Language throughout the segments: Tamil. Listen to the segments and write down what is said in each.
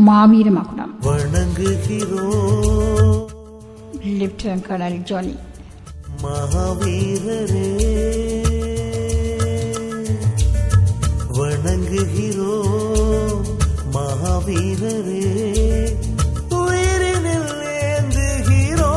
மாவீர மகுடம் வணங்குகிறோம் லெப்டினன்ட் கர்னல் ஜானி மகாவீரரே வணங்குகிறோம் மகாவீரரே உயிரினில் ஏந்துகிறோம்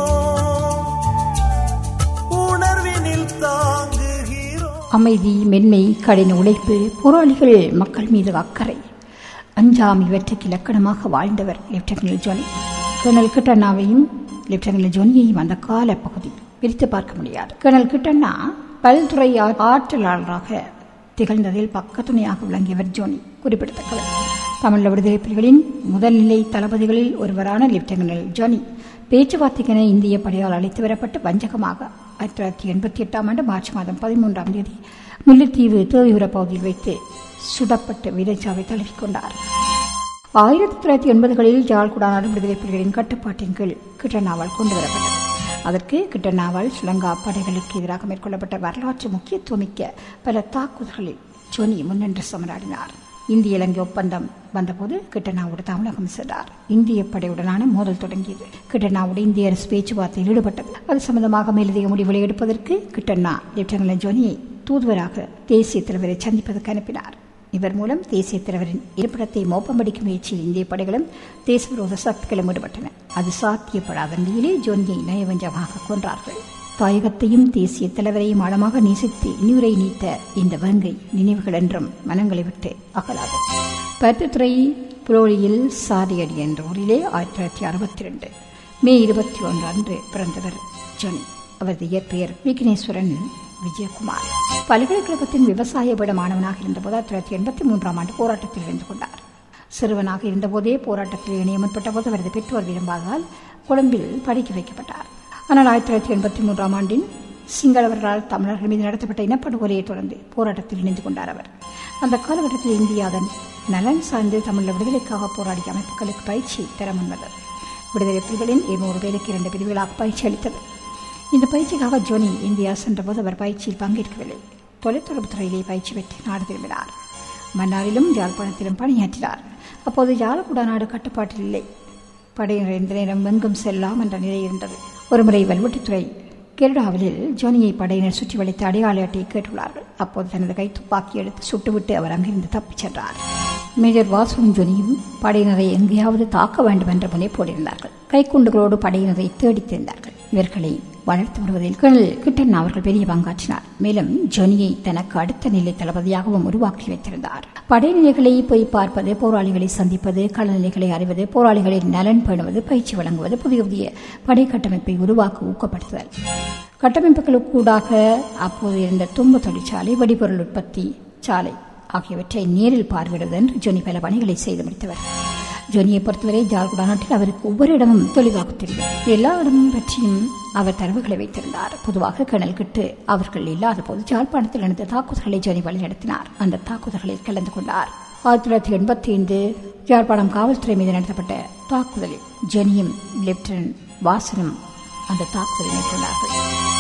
உணர்வினில் தாங்குகிறோம் அமைதி மென்மை கடின உழைப்பு போராளிகள் மக்கள் மீது அக்கறை அஞ்சாம் இவற்றுக்கு இலக்கணமாக வாழ்ந்தவர் லெப்டினன்ட் ஜானி கர்னல் கிட்டண்ணாவையும் லெப்டினன்ட் ஜானியையும் அந்த கால பகுதி பிரித்து பார்க்க முடியாது கர்னல் கிட்டண்ணா பல்துறை ஆ- ஆற்றலாளராக திகழ்ந்ததில் பக்கத்துணையாக விளங்கியவர் ஜோனி குறிப்பிடத்தக்கவர் தமிழ் விடுதலை புலிகளின் முதல்நிலை தளபதிகளில் ஒருவரான லெப்டினன்ட் ஜானி பேச்சுவார்த்தைக்கென இந்திய படையால் அழைத்து வரப்பட்டு வஞ்சகமாக ஆயிரத்தி தொள்ளாயிரத்தி எண்பத்தி எட்டாம் ஆண்டு மார்ச் மாதம் பதிமூன்றாம் தேதி முல்லைத்தீவு தேவிபுர பகுதியில் வைத்து சுடப்பட்டு வீரச்சாவை தழுவிக்கொண்டார் ஆயிரத்தி தொள்ளாயிரத்தி எண்பதுகளில் ஜாழ்குடாநாடு விடுதலை புலிகளின் கட்டுப்பாட்டின் கீழ் கிட்டனாவால் கொண்டு வரப்பட்டது அதற்கு கிட்டனாவால் ஸ்ரீலங்கா படைகளுக்கு எதிராக மேற்கொள்ளப்பட்ட வரலாற்று முக்கியத்துவமிக்க பல தாக்குதல்களில் ஜோனி முன்னின்று சமராடினார் இந்திய இலங்கை ஒப்பந்தம் வந்தபோது கிட்டனாவோடு தமிழகம் சென்றார் இந்திய படையுடனான மோதல் தொடங்கியது கிட்டனாவோடு இந்திய அரசு பேச்சுவார்த்தையில் ஈடுபட்டது அது சம்பந்தமாக மேலதிக முடிவுகளை எடுப்பதற்கு கிட்டண்ணா லெப்டினன்ட் ஜோனியை தூதுவராக தேசிய தலைவரை சந்திப்பதற்கு அனுப்பினார் இவர் மூலம் தேசிய தலைவரின் இருப்பிடத்தை மோப்பமடிக்கும் முயற்சியில் இந்திய படைகளும் தேச விரோத சக்திகளும் ஈடுபட்டன அது சாத்தியப்படாத நிலையிலே ஜோனியை நயவஞ்சமாக கொன்றார்கள் தாயகத்தையும் தேசிய தலைவரையும் ஆழமாக நேசித்து இன்னுரை நீத்த இந்த வேங்கை நினைவுகள் என்றும் மனங்களை விட்டு அகலாது பருத்தித்துறை புலோலியில் சாரியடி என்ற ஊரிலே ஆயிரத்தி தொள்ளாயிரத்தி அறுபத்தி ரெண்டு மே இருபத்தி ஒன்று அன்று பிறந்தவர் ஜோனி அவரது இயற்பெயர் விக்னேஸ்வரன் விஜயகுமார் பல்கலைக்கழகத்தின் விவசாய பீட மாணவனாக இருந்தபோது ஆயிரத்தி தொள்ளாயிரத்தி எண்பத்தி மூன்றாம் ஆண்டு போராட்டத்தில் இணைந்து கொண்டார் சிறுவனாக இருந்தபோதே போராட்டத்தில் இணைய முற்பட்ட போது அவரது பெற்றோர் விரும்பாததால் கொழும்பில் படிக்க வைக்கப்பட்டார் ஆனால் ஆயிரத்தி தொள்ளாயிரத்தி எண்பத்தி மூன்றாம் ஆண்டின் சிங்களவர்களால் தமிழர்கள் மீது நடத்தப்பட்ட இனப்படுகொலையை தொடர்ந்து போராட்டத்தில் இணைந்து கொண்டார் அவர் அந்த காலகட்டத்தில் இந்தியா அதன் நலன் சார்ந்து தமிழ் விடுதலைக்காக போராடிய அமைப்புகளுக்கு பயிற்சி தர முன்வந்தது விடுதலை புலிகளின் இருநூறு பேருக்கு இரண்டு பிரிவுகளாக பயிற்சி அளித்தது இந்த பயிற்சிக்காக ஜோனி இந்தியா சென்றபோது அவர் பயிற்சியில் பங்கேற்கவில்லை தொலைத்தொடர்புத் துறையிலே பயிற்சி பெற்று நாடு திரும்பினார் மன்னாரிலும் யாழ்ப்பாணத்திலும் பணியாற்றினார் அப்போது யாழக்குடா நாடு கட்டுப்பாட்டில் இல்லை படையினர் இந்த நேரம் எங்கும் செல்லலாம் என்ற நிலை இருந்தது ஒருமுறை வல்வெட்டித்துறை கெரடாவில் ஜோனியை படையினர் சுற்றி வளைத்து அடையாள அட்டையை கேட்டுள்ளார்கள் அப்போது தனது கை துப்பாக்கி எடுத்து சுட்டுவிட்டு அவர் அங்கிருந்து தப்பிச் சென்றார் மேஜர் வாசுவும் ஜோனியும் படையினரை எங்கேயாவது தாக்க வேண்டும் என்ற முனைப்போடு இருந்தார்கள் கைக்குண்டுகளோடு படையினரை தேடித் திரிந்தார்கள் இவர்களை வளர்த்து விடுவதில் கர்னல் கிட்டன் அவர்கள் பெரிய பங்காற்றினார் மேலும் ஜொனியை தனக்கு அடுத்த நிலை தளபதியாகவும் உருவாக்கி வைத்திருந்தார் படைநிலைகளை போய் பார்ப்பது போராளிகளை சந்திப்பது களநிலைகளை அறிவது போராளிகளின் நலன் பேணுவது பயிற்சி வழங்குவது புதிய புதிய படை கட்டமைப்பை உருவாக்க ஊக்கப்படுத்துதல் கட்டமைப்புகளுக்கூடாக அப்போது இருந்த தும்பு தொழிற்சாலை வெடிபொருள் உற்பத்தி சாலை ஆகியவற்றை நேரில் பார்வையிடுவது என்று ஜொனி பல பணிகளை செய்து முடித்தவர் ஜொனியை பொறுத்தவரை ஜார்குடா நாட்டில் அவருக்கு ஒவ்வொரு இடமும் தெளிவாக தெரியும் எல்லா இடமும் பற்றியும் அவர் தரவுகளை வைத்திருந்தார் பொதுவாக கிணல் கிட்டு அவர்கள் இல்லாத போது ஜாழ்ப்பாணத்தில் நடந்த தாக்குதல்களை ஜொனி வழிநடத்தினார் அந்த தாக்குதல்களில் கலந்து கொண்டார் ஆயிரத்தி தொள்ளாயிரத்தி எண்பத்தி ஐந்து யாழ்ப்பாணம் காவல்துறை மீது நடத்தப்பட்ட தாக்குதலில் ஜெனியும் லெப்டினன்ட் வாசனும் அந்த தாக்குதலை மேற்கொண்டார்கள்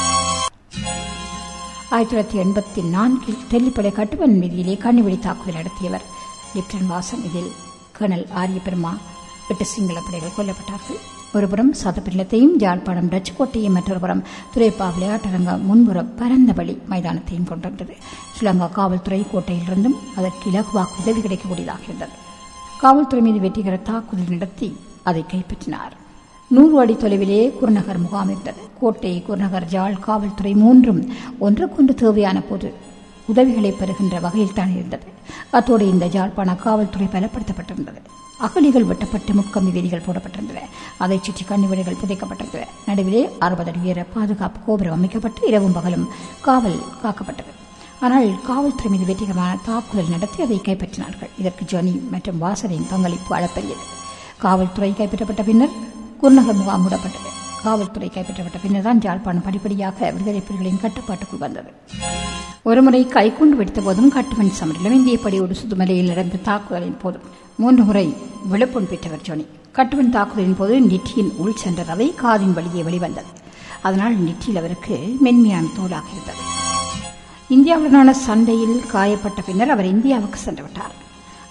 ஆயிரத்தி தொள்ளாயிரத்தி எண்பத்தி நான்கில் தெல்லிப்படை கட்டுவன் மீதியிலே கண்ணிவெடி தாக்குதல் நடத்தியவர் லெப்டினன்ட் வாசன் இதில் கர்னல் ஆரிய பெருமா எட்டு சிங்கள படைகள் கொல்லப்பட்டார்கள் ஒருபுறம் சதப்பில்லத்தையும் யாழ்ப்பாணம் டச்சு கோட்டையும் மற்றொருபுறம் துறைப்பா விளையாட்டரங்கம் முன்புற பரந்த வழி மைதானத்தையும் கொண்டிருந்தது ஸ்ரீலங்கா காவல்துறை கோட்டையிலிருந்தும் அதற்கு இலகுவாக உதவி கிடைக்கக்கூடியதாக இருந்தது காவல்துறை மீது வெற்றிகர தாக்குதல் நடத்தி அதை கைப்பற்றினார் நூறு அடி தொலைவிலே குருநகர் முகாம் இருந்தது கோட்டை குருநகர் ஜாழ் காவல்துறை மூன்றும் ஒன்றுக்கொன்று தேவையான போது உதவிகளை பெறுகின்ற வகையில் தான் இருந்தது அத்தோடு இந்த ஜாழ்ப்பாண காவல்துறை பலப்படுத்தப்பட்டிருந்தது அகழிகள் வெட்டப்பட்டு முக்கம்பி வேதிகள் போடப்பட்டிருந்தன அதைச் சுற்றி கண்ணிவெடிகள் புதைக்கப்பட்டிருந்தன நடுவிலே அறுபது அடி உயர பாதுகாப்பு கோபுரம் அமைக்கப்பட்டு இரவும் பகலும் காவல் காக்கப்பட்டது ஆனால் காவல்துறை மீது வெற்றிகரமான தாக்குதல் நடத்தி அதை கைப்பற்றினார்கள் இதற்கு ஜொனி மற்றும் வாசனின் பங்களிப்பு அளப்பெரியது காவல்துறை கைப்பற்றப்பட்ட பின்னர் குருநகர் முகாம் மூடப்பட்டது காவல்துறை கைப்பற்றப்பட்ட பின்னர் தான் யாழ்ப்பாணம் படிப்படியாக விடுதலை புலிகளின் கட்டுப்பாட்டுக்குள் வந்தது ஒருமுறை கைக்குண்டு வெடித்த போதும் கட்டுமண் சமரிலும் இந்திய படையோடு சுதுமலையில் நடந்த தாக்குதலின் போதும் மூன்று முறை விழுப்புண் பெற்றவர் ஜோனி கட்டுமண் தாக்குதலின் போது நெற்றியின் உள் சென்ற ரவை காதின் வழியே வெளிவந்தது அதனால் நெற்றியில் அவருக்கு மென்மையான தோலாக இருந்தது இந்தியாவுடனான சண்டையில் காயப்பட்ட பின்னர் அவர் இந்தியாவுக்கு சென்று விட்டார்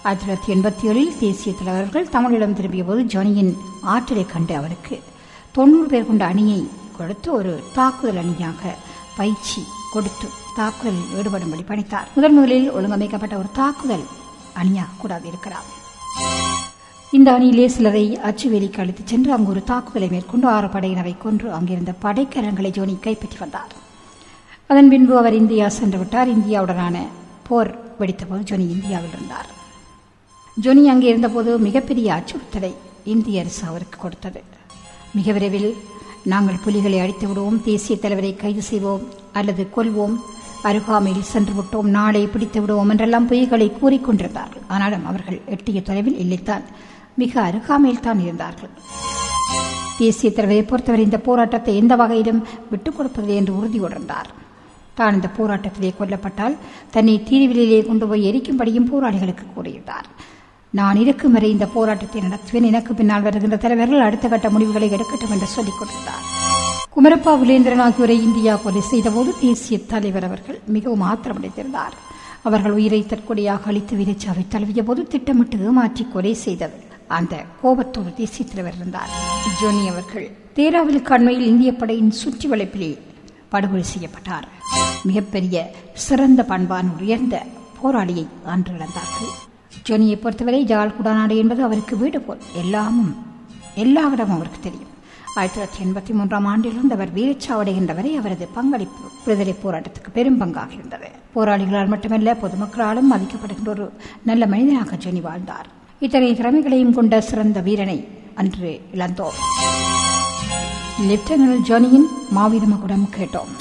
ஆயிரத்தி தொள்ளாயிரத்தி எண்பத்தி ஏழில் தேசிய தலைவர்கள் தமிழிடம் திரும்பிய போது ஜோனியின் ஆற்றலை கண்டு அவருக்கு தொண்ணூறு பேர் கொண்ட அணியை கொடுத்து ஒரு தாக்குதல் அணியாக பயிற்சி கொடுத்து தாக்குதலில் ஈடுபடும்படி பணித்தார் முதன் முதலில் ஒழுங்கமைக்கப்பட்ட ஒரு தாக்குதல் அணியாக கூடாது இருக்கிறார் இந்த அணியிலே சிலரை அச்சுவேலிக்கு அழைத்துச் சென்று அங்கு ஒரு தாக்குதலை மேற்கொண்டு ஆறு படையினரை கொன்று அங்கிருந்த படைக்கலங்களை ஜோனி கைப்பற்றி வந்தார் அதன் பின்பு அவர் இந்தியா சென்று விட்டார் இந்தியாவுடனான போர் வெடித்தபோது ஜோனி இந்தியாவில் இருந்தார் ஜோனி அங்கே இருந்தபோது மிகப்பெரிய அச்சுறுத்தலை இந்திய அரசு அவருக்கு கொடுத்தது மிக விரைவில் நாங்கள் புலிகளை அடித்து விடுவோம் தேசிய தலைவரை கைது செய்வோம் அல்லது கொல்வோம் அருகாமையில் சென்று விட்டோம் நாளை பிடித்து விடுவோம் என்றெல்லாம் பொய்களை கூறிக்கொண்டிருந்தார்கள் ஆனாலும் அவர்கள் எட்டிய தொலைவில் இல்லைத்தான் மிக அருகாமையில் தான் இருந்தார்கள் தேசிய தலைவரை பொறுத்தவரை இந்த போராட்டத்தை எந்த வகையிலும் விட்டுக் கொடுப்பதில்லை என்று உறுதி உணர்ந்தார் தான் இந்த போராட்டத்திலே கொல்லப்பட்டால் தன்னை தீர்விலே கொண்டு போய் எரிக்கும்படியும் போராளிகளுக்கு கூறியிருந்தார் நான் இருக்கும் வரை இந்த போராட்டத்தை நடத்துவேன் எனக்கு பின்னால் வருகின்ற தலைவர்கள் அடுத்த கட்ட முடிவுகளை எடுக்கட்டும் என்று சொல்லிக் கொடுத்தார் குமரப்பா விலேந்திரன் ஆகியோரை இந்தியா கொலை செய்தபோது தேசிய தலைவர் அவர்கள் மிகவும் ஆத்திரமடைந்திருந்தார் அவர்கள் உயிரை தற்கொலையாக அளித்து வீரச்சாவை தழுவிய போது திட்டமிட்டு ஏமாற்றி கொலை செய்தது அந்த கோபத்தோடு தேசிய தலைவர் இருந்தார் ஜோனி அவர்கள் தேராவிலுக்கு அண்மையில் இந்திய படையின் சுற்றி வளைப்பிலே படுகொலை செய்யப்பட்டார் மிகப்பெரிய சிறந்த பண்பான உயர்ந்த போராளியை அன்று இழந்தார்கள் ஜோனியை பொறுத்தவரை ஜால் குடாநாடு என்பது அவருக்கு வீடு போல் எல்லாமும் எல்லா இடமும் அவருக்கு தெரியும் ஆயிரத்தி தொள்ளாயிரத்தி எண்பத்தி மூன்றாம் ஆண்டிலிருந்து அவர் வீரச்சாவடைகின்ற வரை அவரது பங்களிப்பு விடுதலை போராட்டத்துக்கு பெரும் பங்காக இருந்தது போராளிகளால் மட்டுமல்ல பொதுமக்களாலும் மதிக்கப்படுகின்ற ஒரு நல்ல மனிதனாக ஜோனி வாழ்ந்தார் இத்தனை திறமைகளையும் கொண்ட சிறந்த வீரனை அன்று இழந்தோம் லெப்டினல் ஜோனியின் மாவீர மகுடம் கேட்டோம்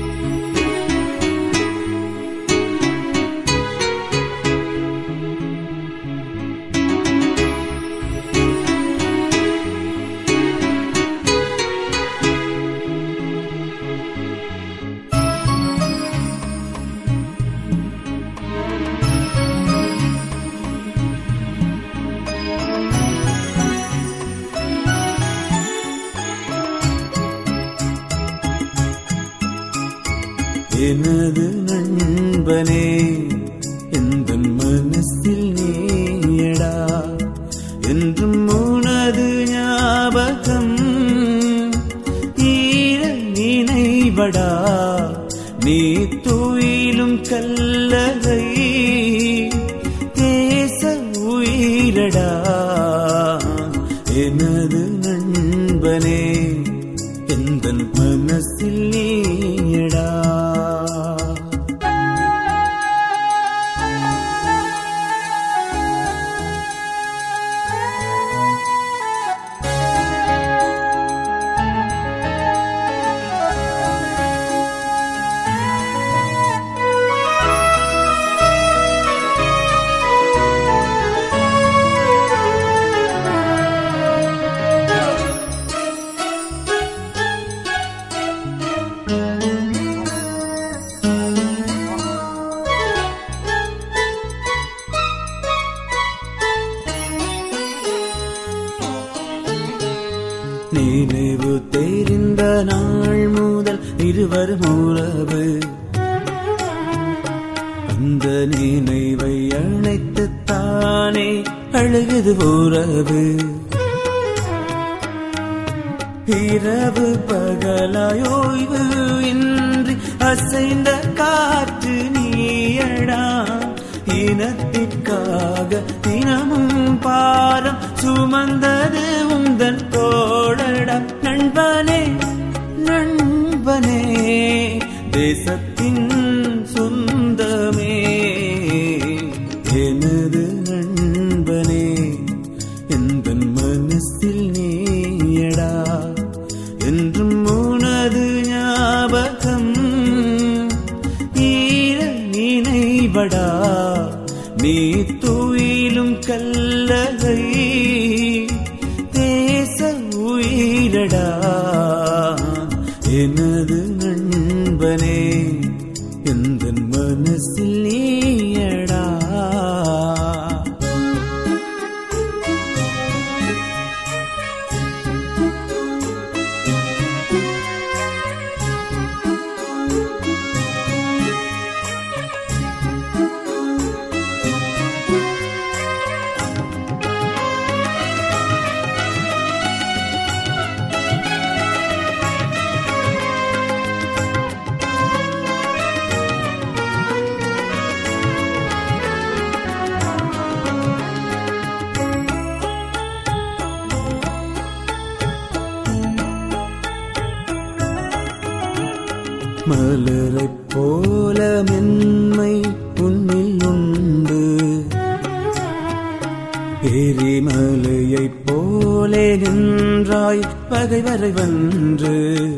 எனது நண்பனே எந்த மனசில் நீயடா என்றும் உனது ஞாபகம் ஈர நினைவடா நீ துயிலும் கல்லறை தேச உயிரடா எனது நண்பனே எந்த மனசில் நீயடா நினைவு தெரிந்த நாள் முதல் இருவரும் உறவு அந்த நினைவை அழைத்து தானே அழுகுது உறவு இரவு பகலாயோய்வு இன்றி அசைந்த காற்று நீயடா இனத்திற்காக தினமும் பாரம் சுமந்தது உந்தன் தோழடா நண்பனே நண்பனே தேசத்தின் சொந்தமே எனது நண்பனே எந்த மனசில் நீயடா என்றும் உனது ஞாபகம் ஈர நினைவடா நீ துயிலும் கல்லறை தேச உயிரடா எனது நண்பனே எந்த மனசில் நீயடா மலரைப் போல மென்மை உன்னில் உண்டு எரிமலையைப் போலே நின்றாய் பகைவரை வென்று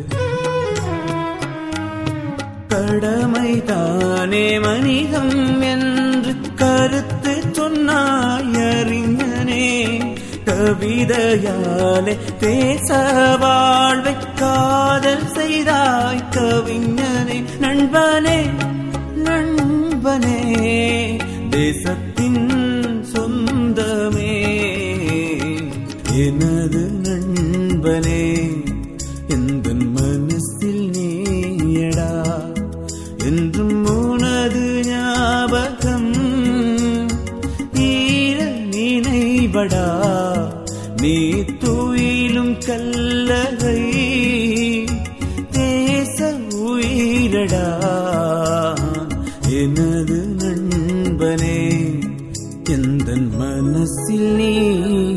கடமைதானே மனிதம் என்று கருத்து சொன்னாய் அறிஞனே கவிதையாலே தேச வாழ்வை காதல் செய்தாய் கவிஞனே நண்பனே நண்பனே தேசத்தின் சொந்தமே எனது நண்பனே எந்த மனசில் நீயடா என்றும் உனது ஞாபகம் ஈர நினைவடா நீ துயிலும் கல்லறை தேச உயிரடா எனது நண்பனே எந்த மனசில் நீ